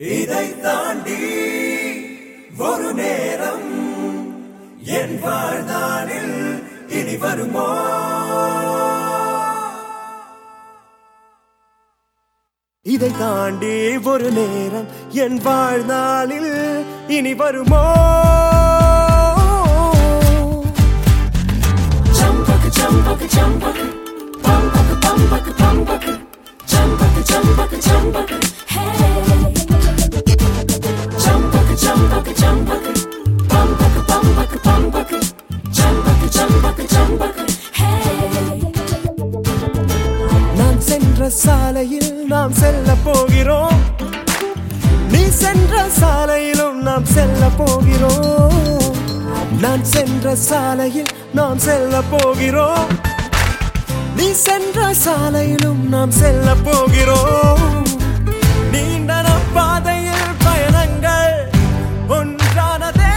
இதை தாண்டி ஒரு நேரம் என் வாழ்நாளில் இனி வருமோ இதை தாண்டி ஒரு நேரம் என் வாழ்நாளில் இனி வருமோ நான் சென்ற சாலையில் நாம் செல்ல போகிறோம் நீ சென்ற சாலையிலும் நாம் செல்ல போகிறோம் நான் சென்ற சாலையில் நாம் செல்ல போகிறோம் நீ சென்ற சாலையிலும் நாம் செல்ல போகிறோம் நீண்ட நம் பாதையில் பயணங்கள் ஒன்றானதே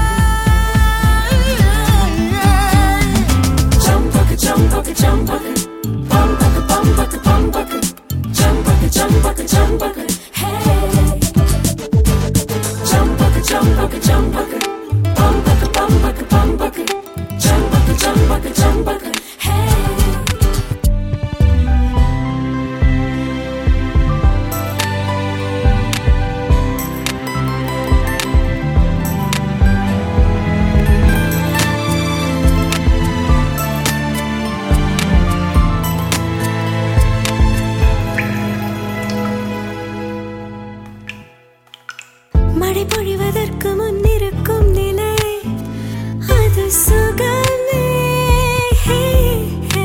மழை பொழிவதற்கு முன்னிருக்கும் நிலை அது சுகமே ஹே, ஹே.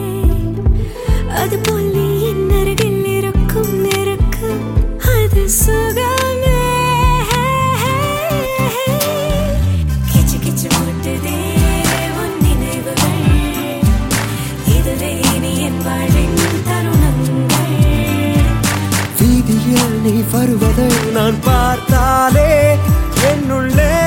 அது போல் நீ என் அருகில் இருக்கும் நெருக்கம் அது சுகமே ஹே, ஹே, ஹே. கிச்சு கிச்சு மூட்டுதே உன் நினைவுகள் இதுவே இனி என் வாழ்வின் தருணங்கள் வீதியில் நீ வருவதை நான் பார்த்தாலே என்னுள்ளே